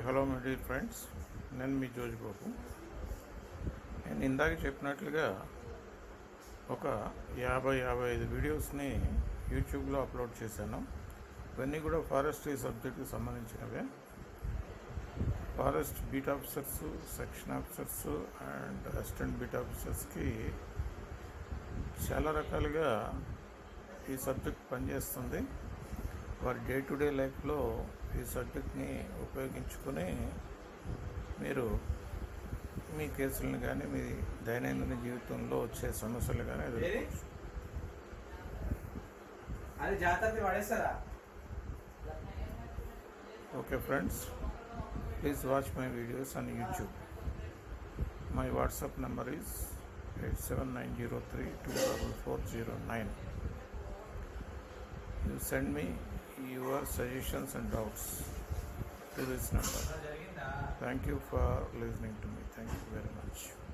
hello my dear friends నేను మీ జోజ్ బాబు నేను ఇందాక చెప్పినట్లుగా ఒక యాభై యాభై ఐదు వీడియోస్ని యూట్యూబ్లో అప్లోడ్ చేశాను ఇవన్నీ కూడా ఫారెస్ట్రీ సబ్జెక్ట్కి సంబంధించినవే forest beat officers section officers and assistant beat ఆఫీసర్స్కి చాలా రకాలుగా ఈ సబ్జెక్ట్ పనిచేస్తుంది వారి డే టు డే లైఫ్లో ఈ సబ్జెక్ట్ని ఉపయోగించుకొని మీరు మీ కేసులను కానీ మీ దైనందిన జీవితంలో వచ్చే సమస్యలు కానీ ఎదుర్కోవచ్చు అది జాతరది పడేస్తారా okay friends please watch my videos on YouTube my WhatsApp number is eight seven nine zero three two double four zero nine you send me your suggestions and doubts to this number జరిగిందా thank you for listening to me thank you very much